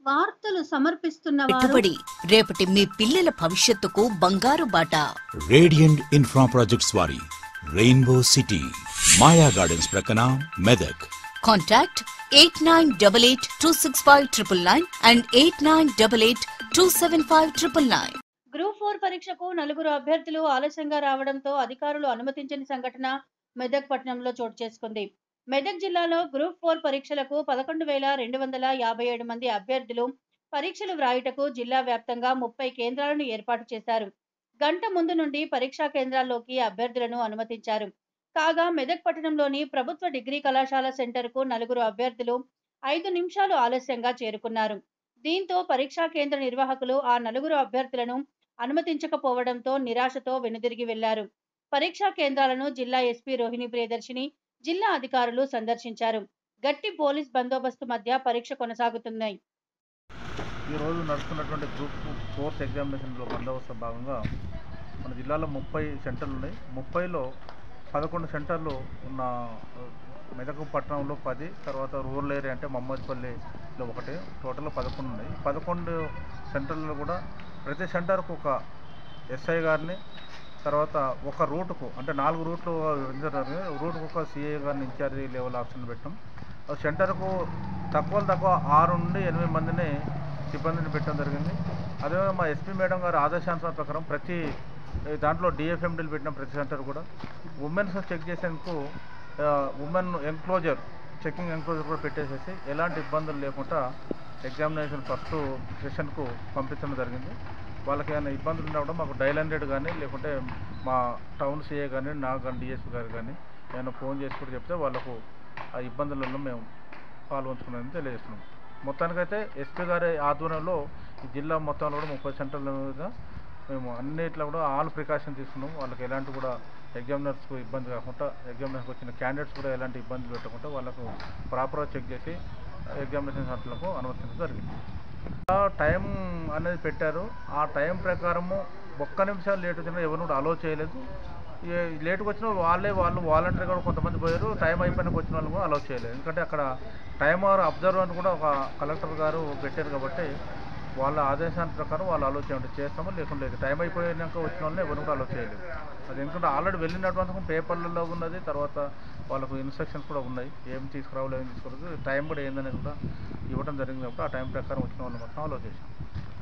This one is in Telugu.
వార్తలు సమర్పిస్తున్న వారు పెట్టుబడి రేపటి మీ పిల్లల భవిష్యత్తుకు బంగారు బాట రేడియంట్ ఇన్ఫ్రా ప్రాజెక్ట్స్ వారి రెయిన్బో సిటీ మాయా గార్డెన్స్ ప్రక్కన Medak contact eight nine double eight two six five triple nine and eight nine double eight two seven five triple nine group four పరీక్షకు నలుగురు అభ్యర్థులు ఆలస్యంగా రావడంతో అధికారులు అనుమతించని సంఘటన మెదక్ పట్టణంలో చోటు చేసుకుంది మెదక్ జిల్లాలో గ్రూప్ ఫోర్ పరీక్షలకు పదకొండు వేల రెండు వందల యాభై ఏడు మంది అభ్యర్థులు పరీక్షలు వ్రాయుటకు జిల్లా వ్యాప్తంగా ముప్పై కేంద్రాలను ఏర్పాటు చేశారు గంట ముందు నుండి పరీక్షా కేంద్రాల్లోకి అభ్యర్థులను అనుమతించారు కాగా మెదక్ పట్టణంలోని ప్రభుత్వ డిగ్రీ కళాశాల సెంటర్కు నలుగురు అభ్యర్థులు ఐదు నిమిషాలు ఆలస్యంగా చేరుకున్నారు దీంతో పరీక్షా కేంద్ర నిర్వాహకులు ఆ నలుగురు అభ్యర్థులను అనుమతించకపోవడంతో నిరాశతో వెనుదిరిగి వెళ్లారు పరీక్షా కేంద్రాలను జిల్లా ఎస్పీ రోహిణి ప్రియదర్శిని జిల్లా అధికారులు సందర్శించారు గట్టి పోలీస్ బందోబస్తు మధ్య పరీక్ష కొనసాగుతున్నాయి ఈరోజు నడుస్తున్నటువంటి గ్రూప్ ఫోర్త్ ఎగ్జామినేషన్లో బందోబస్తు భాగంగా మన జిల్లాలో ముప్పై సెంటర్లు ఉన్నాయి ముప్పైలో పదకొండు సెంటర్లు ఉన్న ఆ, మెదక్ పట్టణంలో పది తర్వాత రూరల్ ఏరియా అంటే మమ్మద్పల్లిలో ఒకటి టోటల్ పదకొండు ఉన్నాయి పదకొండు సెంటర్లలో కూడా ప్రతి సెంటర్కు ఒక ఎస్ఐ గారిని తర్వాత ఒక రూట్కు అంటే నాలుగు రూట్లు విభజించడం రూట్కు ఒక సిఐ గారిని ఇన్ఛార్జి లెవెల్ ఆప్షన్ పెట్టాం ఆ సెంటర్కు తక్కువ తక్కువ ఆరు నుండి ఎనిమిది మందిని సిబ్బందిని పెట్టడం జరిగింది అదేవిధంగా మా ఎస్పీ మేడం గారి ఆదేశానుసారం ప్రకారం ప్రతి ఏ, దాంట్లో డిఎఫ్ఎండీలు పెట్టిన ప్రతి సెంటర్ కూడా ఉమెన్స్ చెక్ చేసేందుకు ఉమెన్ ఎంక్లోజర్ చెకింగ్ ఎంక్లోజర్ కూడా పెట్టేసేసి ఎలాంటి ఇబ్బందులు లేకుండా ఎగ్జామినేషన్ ఫస్ట్ సెషన్కు పంపించడం జరిగింది వాళ్ళకి ఏమైనా ఇబ్బందులు ఉన్నా కూడా మాకు డైల్ హండ్రెడ్ కానీ లేకుంటే మా టౌన్ సిఏ కానీ నాకు కానీ డిఎస్పీ గారు కానీ ఏమైనా ఫోన్ చేసి కూడా చెప్తే వాళ్ళకు ఆ ఇబ్బందులలో మేము పాల్గొంచుకున్నామని తెలియజేస్తున్నాం మొత్తానికైతే ఎస్పీ గారి ఆధ్వర్యంలో ఈ జిల్లా మొత్తంలో కూడా ముప్పై సెంటర్ల మీద మేము అన్నిట్లో కూడా ఆల్ ప్రికాషన్ తీసుకున్నాం వాళ్ళకి ఎలాంటి కూడా ఎగ్జామినర్స్కు ఇబ్బంది కాకుండా ఎగ్జామినర్స్కి వచ్చిన క్యాండిడేట్స్ కూడా ఎలాంటి ఇబ్బందులు పెట్టకుండా వాళ్ళకు ప్రాపర్గా చెక్ చేసి ఎగ్జామినేషన్ సెంటర్లకు అనుమతించడం జరిగింది ఆ టైం అనేది పెట్టారు ఆ టైం ప్రకారము ఒక్క నిమిషం లేట్ వచ్చినా ఎవరిని కూడా అలో చేయలేదు ఏ- లేట్గా వచ్చిన వాళ్ళు వాళ్ళే వాళ్ళు వాలంటీర్ కూడా కొంతమంది పోయారు టైం అయిపోయినాక వచ్చిన వాళ్ళు కూడా అలో చేయలేదు ఎందుకంటే అక్కడ టైమర్ అబ్జర్వర్ కూడా ఒక కలెక్టర్ గారు పెట్టారు కాబట్టి వాళ్ళ ఆదేశాల ప్రకారం వాళ్ళు అలో చేయండి చేస్తామో లేకుండా లేదు టైం అయిపోయినాక వచ్చిన వాళ్ళని ఎవరిని కూడా అలో చేయలేదు అది ఎందుకంటే ఆల్రెడీ వెళ్ళినటువంటి పేపర్లలో ఉన్నది తర్వాత వాళ్ళకు ఇన్స్ట్రక్షన్స్ కూడా ఉన్నాయి ఏం తీసుకురావాలి ఏం తీసుకురావాలి టైం కూడా ఏందనేది కూడా ఇవ్వడం జరిగింది కాబట్టి ఆ టైం ప్రకారం వచ్చిన వాళ్ళు మొత్తం అలో చేసాం